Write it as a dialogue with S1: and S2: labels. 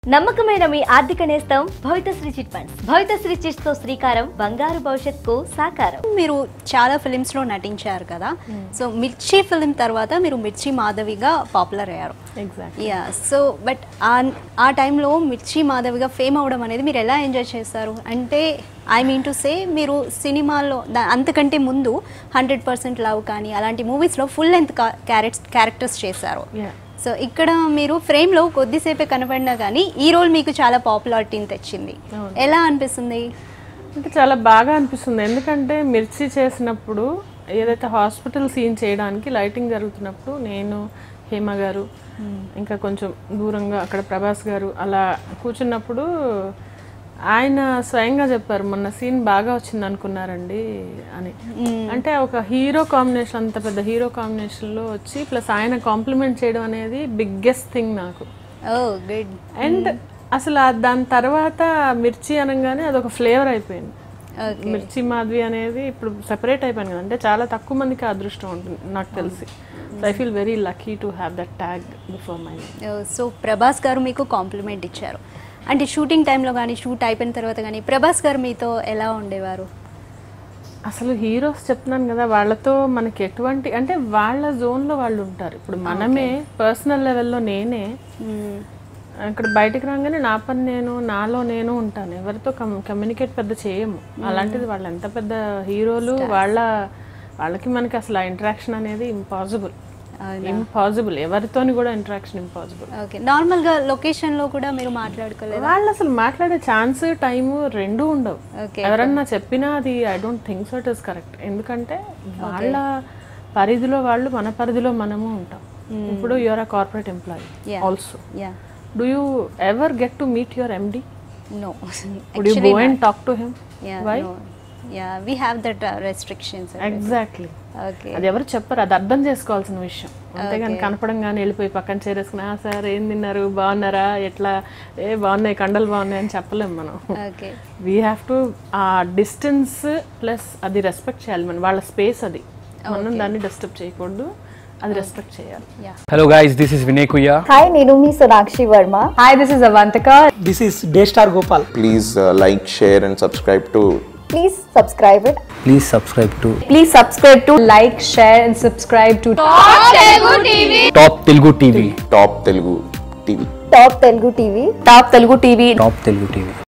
S1: నమ్మకమైన మీ ఆర్థిక నేస్తం Bhavithasri chit funds Bhavithasri chits తో శ్రీకారం బంగారు భవిష్యత్తుకు సాకారం
S2: మీరు చాలా ఫిలిమ్స్లో నటించారు కదా సో మిర్చి ఫిలిం తర్వాత మీరు మిర్చి మాధవిగా పాపులర్ అయ్యారు
S3: ఎగ్జాక్ట్
S2: యా సో బట్ ఆ టైంలో మిర్చి మాధవిగా ఫేమ్ అవ్వడం అనేది మీరు ఎలా ఎంజాయ్ చేస్తారు అంటే ఐ మీన్ టు సే మీరు సినిమాల్లో దా- అంతకంటే ముందు హండ్రెడ్ పర్సెంట్ లవ్ కానీ అలాంటి మూవీస్లో ఫుల్ లెంత్ క్యారెక్టర్స్ క్యారెక్టర్స్ చేశారు
S3: Yeah.
S2: సో ఇక్కడ మీరు ఫ్రేమ్లో కొద్దిసేపే కనపడినా కానీ ఈ రోల్ మీకు చాలా పాపులారిటీని తెచ్చింది
S3: అవును.
S2: ఎలా అనిపిస్తుంది
S3: అంటే చాలా బాగా అనిపిస్తుంది ఎందుకంటే మిర్చి చేసినప్పుడు ఏదైతే హాస్పిటల్ సీన్ చేయడానికి లైటింగ్ జరుగుతున్నప్పుడు నేను హేమ గారు ఇంకా కొంచెం దూరంగా అక్కడ ప్రభాస్ గారు అలా కూర్చున్నప్పుడు ఆయన స్వయంగా చెప్పారు మొన్న సీన్ బాగా వచ్చింది అనుకున్నారండి అని అంటే ఒక హీరో కాంబినేషన్ అంత పెద్ద హీరో కాంబినేషన్లో వచ్చి ప్లస్ ఆయన కాంప్లిమెంట్ చేయడం అనేది బిగ్గెస్ట్ థింగ్ నాకు
S2: ఓ గుడ్
S3: అండ్ అసలు ఆ దాని తర్వాత మిర్చి అనగానే అదొక ఫ్లేవర్ అయిపోయింది
S2: ఓకే
S3: మిర్చి మాధవి అనేది ఇప్పుడు సెపరేట్ అయిపోయింది కదా అంటే చాలా తక్కువ మందికి ఆ అదృష్టం ఉంటుంది నాకు తెలిసి so I feel very lucky to have that tag before my
S2: so Prabhas garu మీకు కాంప్లిమెంట్ ఇచ్చారు అంటే షూటింగ్ టైంలో కానీ షూట్ అయిపోయిన తర్వాత కానీ ప్రభాస్ గారు మీతో ఎలా ఉండేవారు
S3: అసలు హీరోస్ చెప్తున్నాను కదా వాళ్ళతో మనకి ఎటువంటి అంటే వాళ్ళ జోన్లో వాళ్ళు ఉంటారు ఇప్పుడు మనమే పర్సనల్ లెవెల్లో నేనే అక్కడ బయటకు రాగానే నా పని నేను నాలో నేను ఉంటాను ఎవరితో కమ్యూనికేట్ పెద్ద చేయము అలాంటిది వాళ్ళు ఎంత పెద్ద హీరోలు వాళ్ళ వాళ్ళకి మనకి అసలు ఆ ఇంటరాక్షన్ అనేది ఇంపాసిబుల్ ఇంపాసిబుల్ ఎవరితోని కూడా ఇంటరాక్షన్ ఇంపాసిబుల్
S2: ఓకే నార్మల్గా లొకేషన్లో కూడా మీరు మాట్లాడుకోలేదు
S3: వాళ్ళు అసలు మాట్లాడే ఛాన్స్ టైము రెండు ఉండవు
S2: ఓకే
S3: ఎవరన్నా చెప్పినా అది I don't think so it is correct ఎందుకంటే వాళ్ళ పరిధిలో వాళ్ళు మన పరిధిలో మనము ఉంటాం ఇప్పుడు your uh corporate employee
S2: Yeah.
S3: Also
S2: ya
S3: do you ever get to meet your MD
S2: no
S3: would you go and talk to him why
S2: ya we have that restrictions
S3: exactly
S2: okay
S3: అది ఎవరు చెప్పరు అది అర్థం చేసుకోవాల్సిన విషయం అంతేగాని కనపడంగానే వెళ్ళిపోయి పక్కన చేరేసుకుని "ఆ, సార్ ఏం తిన్నారు బాగున్నారా ఎట్లా ఏ బాగున్నాయి కండలు బాగున్నాయి అని చెప్పలేము మనం
S2: okay
S3: we have to uh distance plus అది రెస్పెక్ట్ చేయాలి మనం వాళ్ళ స్పేస్ అది మనం దాన్ని డిస్టర్బ్ చేయకూడదు అది రెస్పెక్ట్ చేయాలి
S2: ya
S4: Hello guys, this is Vinay Kuya.
S5: Hi, నేను మీ Sonakshi Varma
S6: Hi, this is Avantika.
S7: This is Daystar Gopal.
S8: please uh, like, share, and subscribe to
S5: please subscribe it
S4: Please subscribe to
S6: Please subscribe to like, share, and subscribe to
S4: Top Telugu TV.
S8: Top Telugu TV.
S5: Top Telugu TV
S6: Top Telugu TV.
S4: Top Telugu TV.